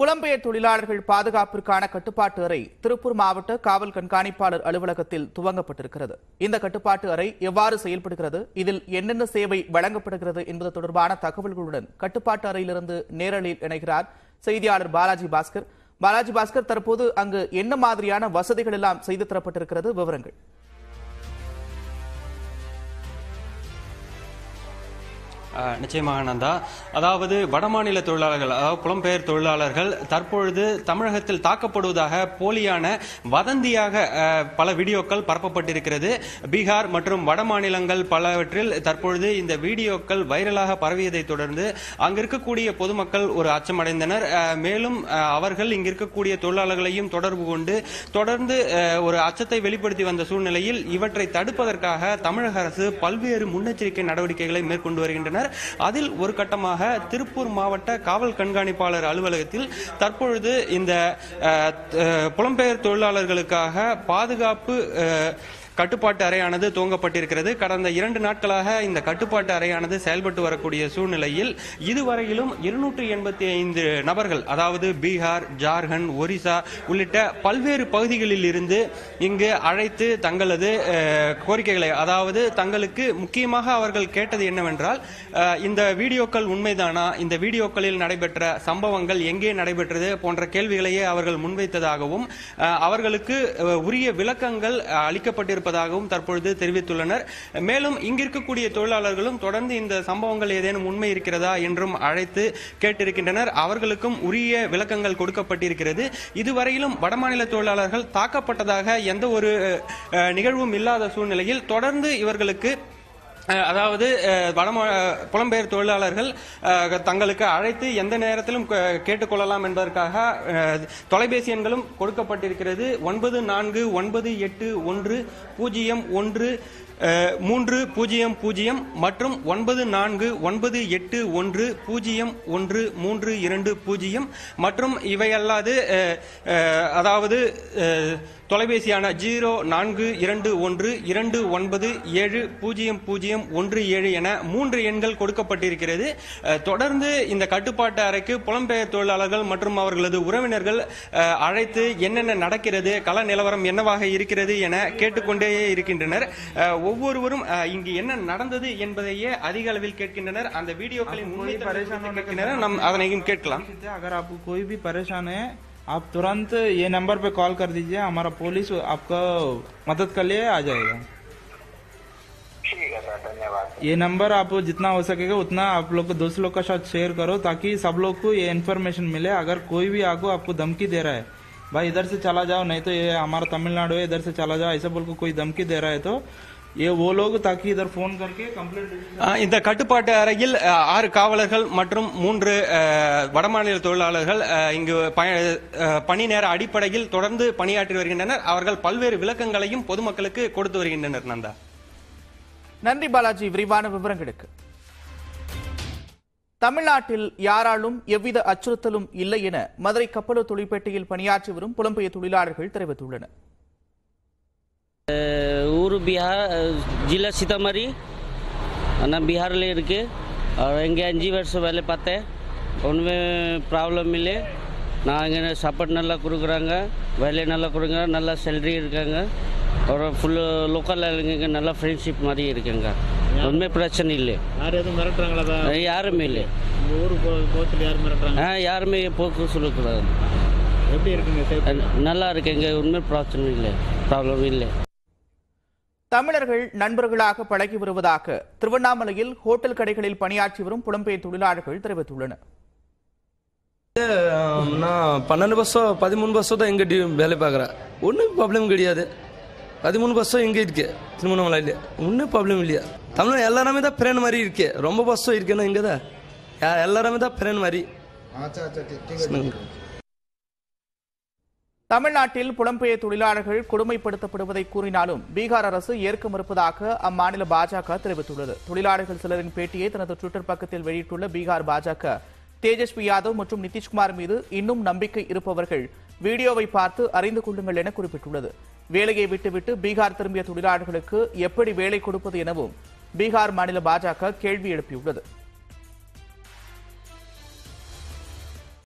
புலம்பெயர் தொழிலாளர்கள் பாதுகாப்பிற்கான கட்டுப்பாட்டு அறை திருப்பூர் மாவட்ட காவல் கண்காணிப்பாளர் அலுவலகத்தில் துவங்கப்பட்டிருக்கிறது இந்த கட்டுப்பாட்டு அறை எவ்வாறு செயல்படுகிறது இதில் என்னென்ன சேவை வழங்கப்படுகிறது என்பது தொடர்பான தகவல்களுடன் கட்டுப்பாட்டு அறையிலிருந்து நேரலில் இணைகிறார் செய்தியாளர் பாலாஜி பாஸ்கர் பாலாஜி பாஸ்கர் தற்போது அங்கு என்ன மாதிரியான வசதிகள் எல்லாம் செய்து தரப்பட்டிருக்கிறது விவரங்கள் ஆஹ் நிச்சயமாக நந்தா அதாவது வடமாநில தொழிலாளர்கள் அதாவது புலம்பெயர் தொழிலாளர்கள் தற்பொழுது தமிழகத்தில் தாக்கப்படுவதாக போலியான வதந்தியாக ஆஹ், பல வீடியோக்கள் பரப்பப்பட்டிருக்கிறது பீகார் மற்றும் வடமாநிலங்கள் பலவற்றில் தற்பொழுது இந்த வீடியோக்கள் வைரலாக பரவியதை தொடர்ந்து அங்கு இருக்கக்கூடிய பொதுமக்கள் ஒரு அச்சமடைந்தனர் ஆஹ், மேலும் ஆஹ், அவர்கள் இங்கு இருக்கக்கூடிய தொழிலாளர்களையும் தொடர்பு கொண்டு தொடர்ந்து ஆஹ், ஒரு அச்சத்தை வெளிப்படுத்தி வந்த சூழ்நிலையில் இவற்றை தடுப்பதற்காக தமிழக அரசு பல்வேறு முன்னெச்சரிக்கை நடவடிக்கைகளை மேற்கொண்டு வருகின்றனர் அதில் ஒரு கட்டமாக திருப்பூர் மாவட்ட காவல் கண்காணிப்பாளர் அலுவலகத்தில் தற்பொழுது இந்த அஹ், அஹ், புலம்பெயர் தொழிலாளர்களுக்காக பாதுகாப்பு அஹ், கட்டுப்பாட்டு அறையானது துவங்கப்பட்டிருக்கிறது கடந்த இரண்டு நாட்களாக இந்த கட்டுப்பாட்டு அறையானது செயல்பட்டு வரக்கூடிய சூழ்நிலையில் இதுவரையிலும் இருநூற்றி எண்பத்தி ஐந்து நபர்கள் அதாவது பீகார் ஜார்க்கண்ட் ஒரிசா உள்ளிட்ட பல்வேறு பகுதிகளில் இருந்து இங்கு அழைத்து தங்களது அஹ், கோரிக்கைகளை அதாவது தங்களுக்கு முக்கியமாக அவர்கள் கேட்டது என்னவென்றால் அஹ், இந்த வீடியோக்கள் உண்மைதானா இந்த வீடியோக்களில் நடைபெற்ற சம்பவங்கள் எங்கே நடைபெற்றது போன்ற கேள்விகளையே அவர்கள் முன்வைத்ததாகவும் அஹ், அவர்களுக்கு அஹ், உரிய விளக்கங்கள் அஹ், அளிக்கப்பட்டிருப்பதாகவும் தற்பொழுது தெரிவித்துள்ளனர் மேலும் இங்கிருக்கக்கூடிய தொழிலாளர்களும் தொடர்ந்து இந்த சம்பவங்கள் ஏதேனும் உண்மை இருக்கிறதா என்றும் அழைத்து கேட்டிருக்கின்றனர் அவர்களுக்கும் உரிய விளக்கங்கள் கொடுக்கப்பட்டிருக்கிறது இதுவரையிலும் வடமாநில தொழிலாளர்கள் தாக்கப்பட்டதாக எந்த ஒரு அஹ், நிகழ்வும் இல்லாத சூழ்நிலையில் தொடர்ந்து இவர்களுக்கு அஹ், அதாவது அஹ், வடமா புலம்பெயர் தொழிலாளர்கள் அஹ், தங்களுக்கு அழைத்து எந்த நேரத்திலும் கே- கேட்டுக்கொள்ளலாம் என்பதற்காக அஹ், தொலைபேசி எண்களும் கொடுக்கப்பட்டிருக்கிறது ஒன்பது நான்கு ஒன்பது எட்டு ஒன்று பூஜ்ஜியம் ஒன்று அஹ், மூன்று பூஜ்ஜியம் பூஜ்ஜியம் மற்றும் ஒன்பது நான்கு ஒன்பது எட்டு ஒன்று பூஜ்ஜியம் ஒன்று மூன்று இரண்டு பூஜ்ஜியம் மற்றும் இவையல்லாது அஹ், அஹ், அதாவது அஹ், தொலைபேசியான ஜீரோ நான்கு இரண்டு ஒன்று இரண்டு ஒன்பது ஏழு பூஜ்ஜியம் பூஜ்ஜியம் ஒன்று ஏழு என மூன்று எண்கள் கொடுக்கப்பட்டிருக்கிறது அஹ், தொடர்ந்து இந்த கட்டுப்பாட்டு அறைக்கு புலம்பெயர் தொழிலாளர்கள் மற்றும் அவர்களது உறவினர்கள் அஹ், அழைத்து என்னென்ன நடக்கிறது கள நிலவரம் என்னவாக இருக்கிறது என கேட்டுக்கொண்டே இருக்கின்றனர் அஹ், ஒவ்வொருவரும் அஹ், இங்கு என்ன நடந்தது என்பதையே அதிக அளவில் கேட்கின்றனர் அந்த வீடியோக்களின் உண்மை கேட்கின்றனர் நாம் அதனையும் கேட்கலாம் अगर आपको कोई भी परेशान है आप तुरंत ये नंबर पे कॉल कर दीजिए हमारा पुलिस आपका मदद के लिए आ जाएगा ठीक है सर धन्यवाद ये नंबर आप जितना हो सकेगा उतना आप लोग को दोस्त लोग का साथ शेयर करो ताकि सब लोग को ये इन्फॉर्मेशन मिले अगर कोई भी आगो आपको धमकी दे रहा है भाई इधर से चला जाओ नहीं तो ये हमारा तमिलनाडु है इधर से चला जाओ ऐसा बोल को कोई धमकी दे रहा है तो ये वो लोग ताकि इधर फोन करके कंप्लेंट ஆஹ் இந்த கட்டுப்பாட்டு அறையில் ஆஹ், ஆறு காவலர்கள் மற்றும் மூன்று ஆஹ், வடமாநில தொழிலாளர்கள் ஆஹ், இங்கு ப- ஆஹ், பணி நேர அடிப்படையில் தொடர்ந்து பணியாற்றி வருகின்றனர் அவர்கள் பல்வேறு விளக்கங்களையும் பொதுமக்களுக்கு கொடுத்து வருகின்றனர் நந்தா நன்றி பாலாஜி விரிவான விவரங்களுக்கு தமிழ்நாட்டில் யாராலும் எவ்வித அச்சுறுத்தலும் இல்லை என மதுரை கப்பலூர் தொழிற்பேட்டையில் பணியாற்றி வரும் புலம்பெயர் தொழிலாளர்கள் தெரிவித்துள்ளனர் ஊர் பீகார் जिला सीतामढ़ी ना बिहार ले के और இங்கே அஞ்சு வருஷம் வேலை பார்த்தேன் ஒன்றுமே ப்ராப்ளம் இல்லை நான் இங்கே சாப்பாடு நல்லா கொடுக்குறாங்க வேலை நல்லா கொடுக்குறாங்க நல்லா சேலரி இருக்காங்க ஒரு ஃபுல்லு லோக்கல் இங்கே நல்லா ஃப்ரெண்ட்ஷிப் மாதிரி இருக்காங்க ஒன்றுமே பிரச்சனை இல்லை யார் எதுவும் மிரட்டுறாங்களா தான் அஹ் யாருமே இல்லை உங்க ஊரு போ- போகத்துல யார் மிரட்டுறாங்க ஆ யாருமே போக்கு சொல்லக்கூடாது எப்படி இருக்குங்க சேஃப் அஹ் நல்லா இருக்குங்க ஒன்றுமே பிரச்சனை இல்லை ப்ராப்ளம் இல்லை தமிழர்கள் நண்பர்களாக பழகி வருவதாக திருவண்ணாமலையில் ஹோட்டல் கடைகளில் பணியாற்றி வரும் புலம்பெயர் தொழிலாளர்கள் தெரிவித்துள்ளனர் நான் பன்னெண்டு வருஷம் பதிமூணு வருஷம் தான் எங்கே வேலை பார்க்குறேன் ஒன்றும் ப்ராப்ளம் கிடையாது பதிமூணு வருஷம் இங்கே இருக்கு திருமணமலையில் ஒன்றும் ப்ராப்ளம் இல்லையா தமிழ் எல்லாருமே தான் ஃப்ரெண்ட் மாதிரி இருக்கு ரொம்ப வருஷம் இருக்கேன்னா இங்கே தான் யா- எல்லாருமே தான் ஃப்ரெண்ட் மாதிரி தமிழ்நாட்டில் புலம்பெயர் தொழிலாளர்கள் கொடுமைப்படுத்தப்படுவதை கூறினாலும் பீகார் அரசு ஏற்க மறுப்பதாக அம்மாநில பாஜக தெரிவித்துள்ளது தொழிலாளர்கள் சிலரின் பேட்டியை தனது ட்விட்டர் பக்கத்தில் வெளியிட்டுள்ள பீகார் பாஜக தேஜஸ்வி யாதவ் மற்றும் நிதிஷ்குமார் மீது இன்னும் நம்பிக்கை இருப்பவர்கள் வீடியோவை பார்த்து அறிந்து கொள்ளுங்கள் என குறிப்பிட்டுள்ளது வேலையை விட்டுவிட்டு பீகார் திரும்பிய தொழிலாளர்களுக்கு எப்படி வேலை கொடுப்பது எனவும் பீகார் மாநில பாஜக கேள்வி எழுப்பியுள்ளது